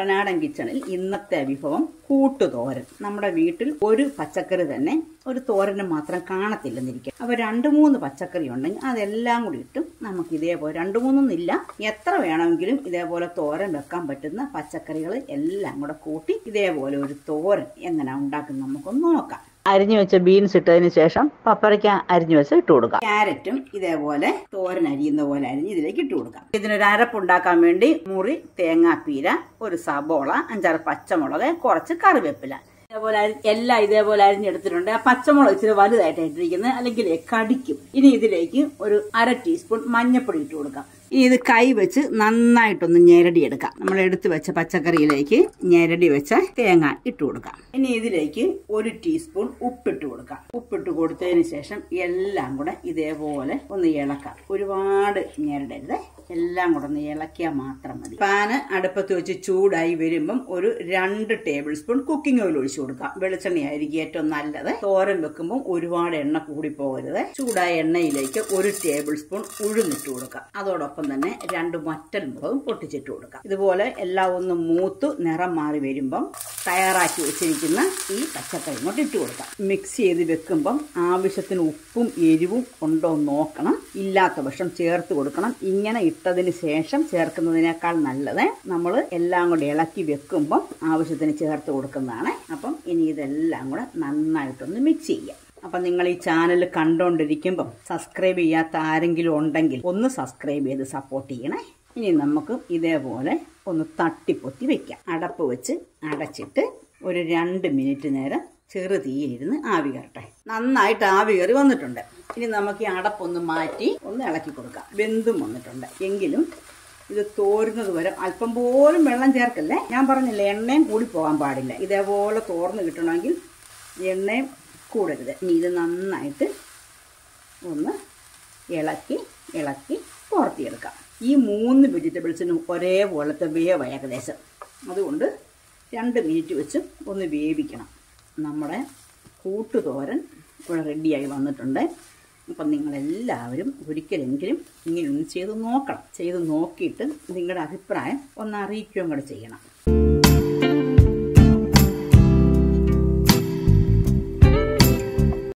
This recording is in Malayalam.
കുട്ടനാടൻ കിച്ചണിൽ ഇന്നത്തെ വിഭവം കൂട്ടുതോരൻ നമ്മുടെ വീട്ടിൽ ഒരു പച്ചക്കറി തന്നെ ഒരു തോരന് മാത്രം കാണത്തില്ലെന്നിരിക്കും അപ്പൊ രണ്ട് മൂന്ന് പച്ചക്കറി ഉണ്ടെങ്കിൽ അതെല്ലാം കൂടി ഇട്ടും നമുക്ക് ഇതേപോലെ രണ്ട് മൂന്നൊന്നില്ല എത്ര വേണമെങ്കിലും ഇതേപോലെ തോരൻ വെക്കാൻ പറ്റുന്ന പച്ചക്കറികൾ എല്ലാം കൂടെ കൂട്ടി ഇതേപോലെ ഒരു തോരൻ എങ്ങനെ ഉണ്ടാക്കുന്നത് നമുക്കൊന്ന് നോക്കാം അരിഞ്ഞു വെച്ച ബീൻസ് ഇട്ടതിന് ശേഷം പപ്പരയ്ക്ക അരിഞ്ഞു വെച്ച് ഇട്ട് കൊടുക്കാം ക്യാരറ്റും ഇതേപോലെ തോരൻ അരിയുന്ന പോലെ അരിഞ്ഞ് ഇതിലേക്ക് ഇട്ട് കൊടുക്കാം ഇതിനൊരു അരപ്പുണ്ടാക്കാൻ വേണ്ടി മുറി തേങ്ങാപ്പീര ഒരു സബോള അഞ്ചാറ് പച്ചമുളക് കുറച്ച് കറിവേപ്പില ഇതേപോലെ അരി- എല്ലാം ഇതേപോലെ അരിഞ്ഞെടുത്തിട്ടുണ്ട് ആ പച്ചമുളക് ഇച്ചിരി വലുതായിട്ട് ഇട്ടിരിക്കുന്നത് അല്ലെങ്കിൽ കടിക്കും ഇനി ഇതിലേക്ക് ഒരു അര ടീസ്പൂൺ മഞ്ഞൾപ്പൊടി ഇട്ട് കൊടുക്കാം ഇനി ഇത് കൈ വെച്ച് നന്നായിട്ടൊന്ന് ഞെരടിയെടുക്കാം നമ്മൾ എടുത്തു വെച്ച പച്ചക്കറിയിലേക്ക് ഞെരടി വെച്ച തേങ്ങ ഇട്ട് കൊടുക്കാം ഇനി ഇതിലേക്ക് ഒരു ടീസ്പൂൺ ഉപ്പിട്ട് കൊടുക്കാം ഉപ്പിട്ട് കൊടുത്തതിന് ശേഷം എല്ലാം കൂടെ ഇതേപോലെ ഒന്ന് ഇളക്കാം ഒരുപാട് ഞെരടരുത് എല്ലാം കൂടെ ഒന്ന് ഇളക്കിയാൽ മാത്രം മതി പാന് അടുപ്പത്ത് വെച്ച് ചൂടായി വരുമ്പം ഒരു രണ്ട് ടേബിൾ സ്പൂൺ കുക്കിംഗ് ഓയിൽ ഒഴിച്ചു കൊടുക്കാം വെളിച്ചെണ്ണയായിരിക്കും ഏറ്റവും നല്ലത് തോരൻ വെക്കുമ്പോൾ ഒരുപാട് എണ്ണ കൂടി പോകരുത് ചൂടായ എണ്ണയിലേക്ക് ഒരു ടേബിൾ സ്പൂൺ ഉഴുന്നിട്ട് കൊടുക്കാം അതോടൊപ്പം തന്നെ രണ്ട് മറ്റൽ മുളകും പൊട്ടിച്ചിട്ട് കൊടുക്കാം ഇതുപോലെ എല്ലാം ഒന്ന് മൂത്ത് നിറം മാറി വരുമ്പം തയ്യാറാക്കി വെച്ചിരിക്കുന്ന ഈ പച്ചക്കറി ഇങ്ങോട്ട് ഇട്ട് കൊടുക്കാം മിക്സ് ചെയ്ത് വെക്കുമ്പം ആവശ്യത്തിന് ഉപ്പും എരിവും ഉണ്ടോ എന്ന് നോക്കണം ഇല്ലാത്ത പക്ഷം ചേർത്ത് കൊടുക്കണം ഇങ്ങനെ ഇട്ടതിന് ശേഷം ചേർക്കുന്നതിനേക്കാൾ നല്ലത് നമ്മൾ എല്ലാം കൂടി ഇളക്കി വെക്കുമ്പം ആവശ്യത്തിന് ചേർത്ത് കൊടുക്കുന്നതാണ് അപ്പം ഇനി ഇതെല്ലാം കൂടെ നന്നായിട്ടൊന്ന് മിക്സ് ചെയ്യാം അപ്പം നിങ്ങൾ ഈ ചാനൽ കണ്ടുകൊണ്ടിരിക്കുമ്പം സബ്സ്ക്രൈബ് ചെയ്യാത്ത ആരെങ്കിലും ഉണ്ടെങ്കിൽ ഒന്ന് സബ്സ്ക്രൈബ് ചെയ്ത് സപ്പോർട്ട് ചെയ്യണേ ഇനി നമുക്ക് ഇതേപോലെ ഒന്ന് തട്ടിപ്പൊത്തി വെക്കാം അടപ്പ് വെച്ച് അടച്ചിട്ട് ഒരു രണ്ട് മിനിറ്റ് നേരം ചെറു തീയിലിരുന്ന് ആവി കയറട്ടെ നന്നായിട്ട് ആവി കയറി വന്നിട്ടുണ്ട് ഇനി നമുക്ക് ഈ അടപ്പൊന്ന് മാറ്റി ഒന്ന് ഇളക്കി കൊടുക്കാം വെന്തും വന്നിട്ടുണ്ട് എങ്കിലും ഇത് തോരുന്നത് വരെ അല്പം പോലും വെള്ളം ചേർക്കല്ലേ ഞാൻ പറഞ്ഞില്ലേ എണ്ണയും കൂടി പോകാൻ പാടില്ല ഇതേപോലെ തോർന്ന് കിട്ടണമെങ്കിൽ എണ്ണയും കൂടരുത് ഇനി ഇത് നന്നായിട്ട് ഒന്ന് ഇളക്കി ഇളക്കി തോർത്തിയെടുക്കാം ഈ മൂന്ന് വെജിറ്റബിൾസിനും ഒരേപോലത്തെ വേവ് ഏകദേശം അതുകൊണ്ട് രണ്ട് മിനിറ്റ് വെച്ച് ഒന്ന് വേവിക്കണം നമ്മുടെ കൂട്ടുതോരൻ ഇവിടെ റെഡിയായി വന്നിട്ടുണ്ട് അപ്പം നിങ്ങളെല്ലാവരും ഒരിക്കലെങ്കിലും ഇങ്ങനെ ഒന്ന് ചെയ്ത് നോക്കണം ചെയ്ത് നോക്കിയിട്ട് നിങ്ങളുടെ അഭിപ്രായം ഒന്ന് അറിയിക്കുകയും കൂടെ ചെയ്യണം